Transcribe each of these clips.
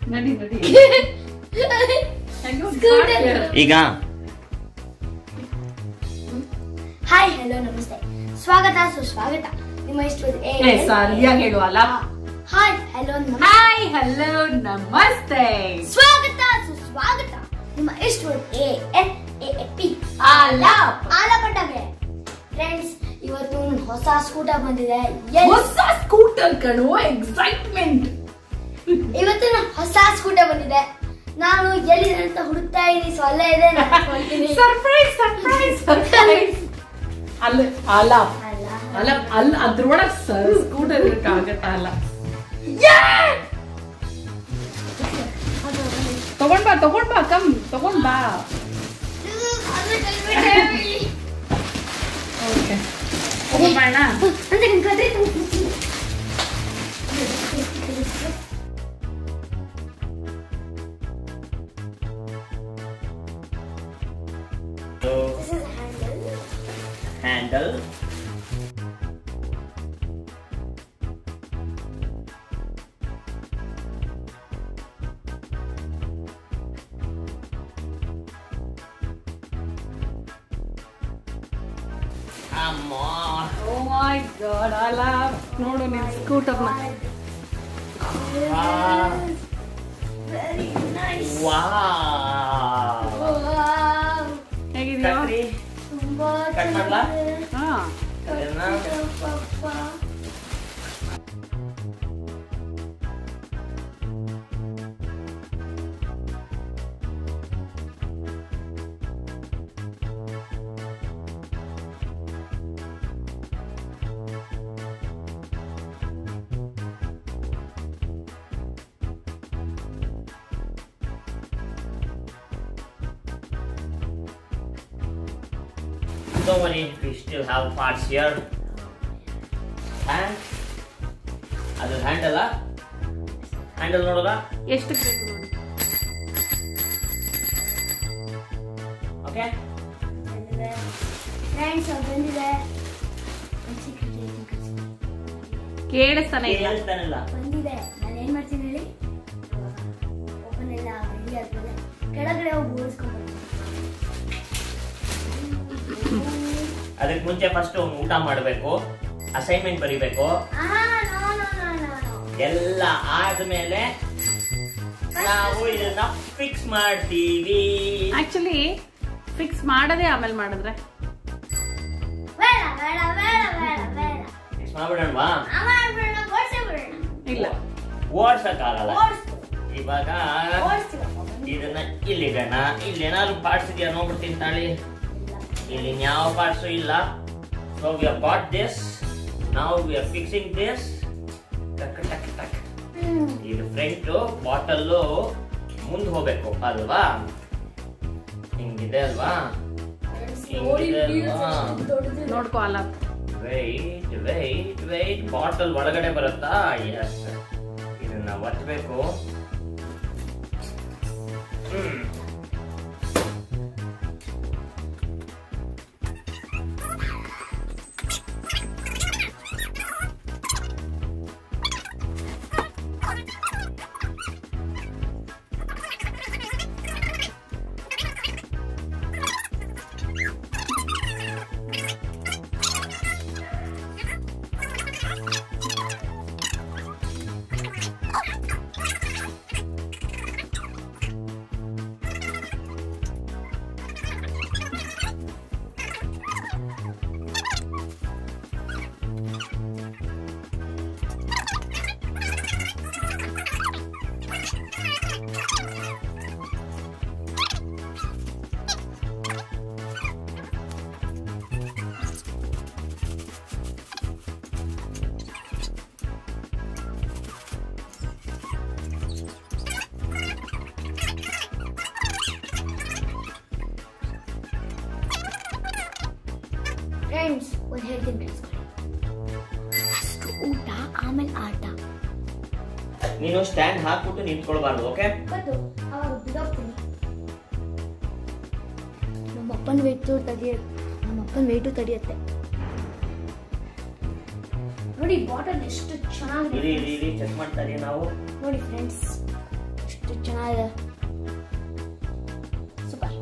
ನಡಿ ನಡಿ Scooter. ಈಗ ಹಾಯ್ ಹಲೋ ನಮಸ್ತೆ ಸ್ವಾಗತ ಸುಸ್ವಾಗತ ನಿಮ್ಮ ಇಷ್ಟವಾದ ಏ, ಸರಿಯಾಗಿ ಹೇಳುವಲ್ಲ ಹಾಯ್ ಹಲೋ ಹಾಯ್ ಹಲೋ ನಮಸ್ತೆ ಸ್ವಾಗತ ಸುಸ್ವಾಗತ ನಿಮ್ಮ ಇಷ್ಟವಾದ A N A P Alap. ಆಲಪಟ್ಟಗೆ ಫ್ರೆಂಡ್ಸ್ ಇವತ್ತು ಒಂದು ಹೊಸ ಸ್ಕೂಟರ್ ಬಂದಿದೆ ಎಲ್- ಹೊಸ ಸ್ಕೂಟರ್ ಕಣು ಎಕ್ಸೈಟ್ಮೆಂಟ್ ಇವತ್ತು ಒಂದು ಹೊಸ ಸ್ಕೂಟರ್ ಬಂದಿದೆ ನಾನು ಎಲ್ಲಿದೆ ಅಂತ ಹುಡುಕ್ತಾ ಇದೀನಿ ಸೊ ಅಲ್ಲೇ ಇದೆ ನಾನು ಅನ್ಕೊಳ್ತೀನಿ. ಸರ್ಪ್ರೈಸ್ ಸರ್ಪ್ರೈಸ್ ಸರ್ಪ್ರೈಸ್ ಅಲ್ಲ ಆಲಾಪ್ ಅಲ್ಲ. ಅಲ್ಲ ಅಲ್ಲ ಅದ್ರೊಳಗ್ ಸ್ಕೂಟರ್ ಇರಕ್ಕಾಗತ್ತ ಅಲ್ಲ ತಗೊಂಡ್ ಬಾ ತಗೊಂಡ್ ಬಾ ಕಮ್ ತಗೊಂಡ್ ಬಾ ಅದು ಕಲ್ಬಿಟ್ಟೆ. ಓಕೆ ತಗೊಂಡ್ ಅಂತ ಕದ್ರಿ This is a handle. Handle ಅಮ್ಮ ಓ ಮೈ ಗಾಡ್ ಆಲಾಪ್ ನೋಡು ನಿನ್ ಸ್ಕೂಟರ್ನ Very nice. Wow Wow. ಹೇಗಿದೆಯಾ ಕಟ್ರಿ ತುಂಬಾ Cut ಮಾಡ್ಲಾ? ಚೆನ್ನಾಗಿದೆ. ಹಾ ಅದನ್ನ ಪಪ್ಪ. Don't worry, we still have parts here. And ಅದು ಹ್ಯಾಂಡಲ್ ಹ್ಯಾಂಡಲ್ ನೋಡೋದ ಎಷ್ಟು ಬೇಕು ನೋಡಿ ಓಕೆ ಬಂದಿದೆ. Friends, ಅವ್ರು ಬಂದಿದೆ. ಒಂದ್ secret ಹೇಳ್ತೀನಿ ಕಳ್ಸಿ. ಕೇಳಿಸ್ತಾನೆ ಇಲ್ಲ ಹೇಳ್ತಾನಿಲ್ಲ ಬಂದಿದೆ ನಾನು ಏನ್ ಮಾಡ್ತೀನಿ ಹೇಳಿ ಓಪನ್ ಎಲ್ಲ ರೆಡಿ ಆದ್ಮೇಲೆ ಕೆಳಗಡೆ ಹೋಗಿ ಓಡಿಸ್ಕೊಂಡು ಅದಕ್ಕೆ ಮುಂಚೆ ಫಸ್ಟ್ ಊಟ ಮಾಡಬೇಕು ಅಸೈನ್ಮೆಂಟ್ ಬರಿಬೇಕು ಎಲ್ಲ ಆದ್ಮೇಲೆ ನಾವು ಇದನ್ನ ಫಿಕ್ಸ್ ಮಾಡ್ತೀವಿ ಆಕ್ಚುಲಿ ಫಿಕ್ಸ್ ಮಾಡದೆ ಆಮೇಲೆ ಮಾಡಿದ್ರೆ ಬೇಡ ಬೇಡ ಬೇಡ ಬೇಡ ಬೇಡ ಫಿಕ್ಸ್ ಮಾಡ್ಬಿಡೋಣವಾ ಆ ಮಾಡ್ಬಿಡೋಣ ಓಡಿಸೇ ಬಿಡೋಣ ಇಲ್ಲ ಓಡ್ಸಕ್ಕಾಗಲ್ಲ ಓಡಿಸ್ತು ಇವಾಗ ಓಡಿಸ್ತೀವಪ್ಪ ಇದನ್ನ ಇಲ್ಲಿಡೋಣ ಇಲ್ಲಿ ಏನಾದ್ರು ಪಾರ್ಟ್ಸ್ ಇದೆಯಾ ನೋಡ್ಬಿಡ್ತೀನಿ ತಾಳಿ ಇಲ್ಲಿ ಯಾವ ಪಾರ್ಟ್ಸು ಇಲ್ಲ so we have got this ನಾವು ವಿ ಆರ್ ಫಿಕ್ಸಿಂಗ್ ದಿಸ್ ಟಕ್ ಟಕ್ ಟಕ್ ಹ್ಮ್ ಇದು ಫ್ರಂಟ್ ಬಾಟಲ್ಲು ಮುಂದೆ ಹೋಗ್ಬೇಕು ಅಲ್ವಾ ಹಿಂಗಿದೆ ಅಲ್ವಾ ನೋಡಿ ಹಿಂಗಿದೆ wheels ಅಲ್ವಾ ಎಷ್ಟು ದೊಡ್ಡದಿದೆ. ನೋಡ್ಕೋ Alap wait wait wait bottle ಒಳಗಡೆ ಬರುತ್ತಾ ಎಸ್ ಇದನ್ನ ಒತ್ತಬೇಕು ಹ್ಮ್ ಫ್ರೆಂಡ್ಸ್ ಒಂದು ಹೇಳ್ತೀನಿ ಕೇಳಿಸ್ಕೊಳ್ಳಿ ಫಸ್ಟ್ ಊಟ ಆಮೇಲೆ ಆಟ ನೀನು ಸ್ಟ್ಯಾಂಡ್ ಹಾಕ್ಬಿಟ್ಟು ನಿಂತ್ಕೊಳ್ಬಾರ್ದು ಓಕೆ ಗೊತ್ತು ಅವಾಗ ಬಿಡೋಗ್ತೀನಿ ನಮ್ಮ ಅಪ್ಪನ ವೇಟು ತಡಿಯುತ್ತೆ ನಮ್ಮ ಅಪ್ಪನ ವೇಟು ತಡಿಯುತ್ತೆ ನೋಡಿ ಬಾಟಲ್ ಎಷ್ಟು ಇರಿ ಚೆನ್ನಾಗಿದೆ ಇರಿ ಇರಿ ಚೆಕ್ ಮಾಡ್ತಾ ಇದೀವಿ ನಾವು ನೋಡಿ ಫ್ರೆಂಡ್ಸ್ ಎಷ್ಟು ಎಷ್ಟು ಚೆನ್ನಾಗಿದೆ ಸೂಪರ್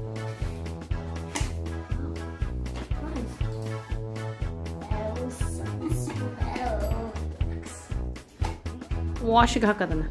ವಾಶಿಗೆ ಹಾಕೋದನ್ನ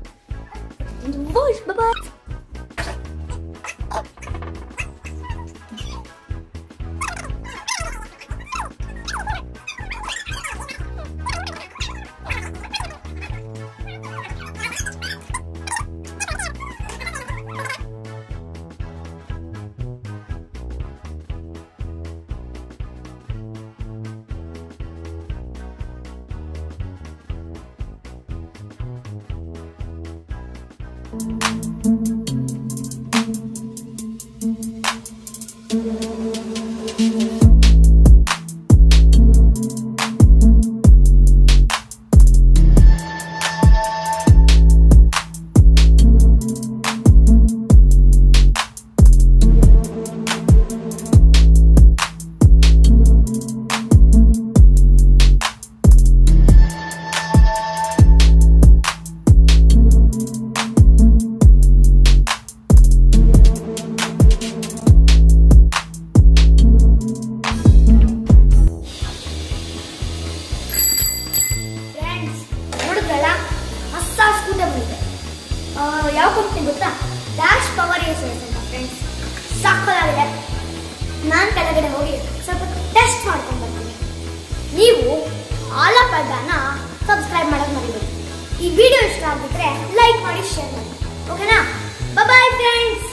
ಫ್ರೆಂಡ್ಸ್ ನೋಡಿದ್ರಲ್ಲ ಹೊಸ ಸ್ಕೂಟರ್ ಬಂದಿದೆ ಆ, ಯಾವ ಕಂಪ್ನಿ ಗೊತ್ತಾ ಡ್ಯಾಶ್ ಪವರ್ ಎಸ್ ಅಂತ ಫ್ರೆಂಡ್ಸ್ ಸಾಕಲಾಗಿದೆ ನಾನು ಕೆಳಗಡೆ ಹೋಗಿ ಸ್ವಲ್ಪ ಟೆಸ್ಟ್ ಮಾಡ್ಕೊಂಡು ಬರ್ತೀನಿ ನೀವು ಆಲಪದನ ಸಬ್ಸ್ಕ್ರೈಬ್ ಮಾಡೋದು ಮರಿಬೇಡಿ ಈ ವಿಡಿಯೋ ಇಷ್ಟ ಆಗಿದ್ರೆ ಲೈಕ್ ಮಾಡಿ ಶೇರ್ ಮಾಡಿ ಓಕೆನಾ ಬಾಯ್ ಫ್ರೆಂಡ್ಸ್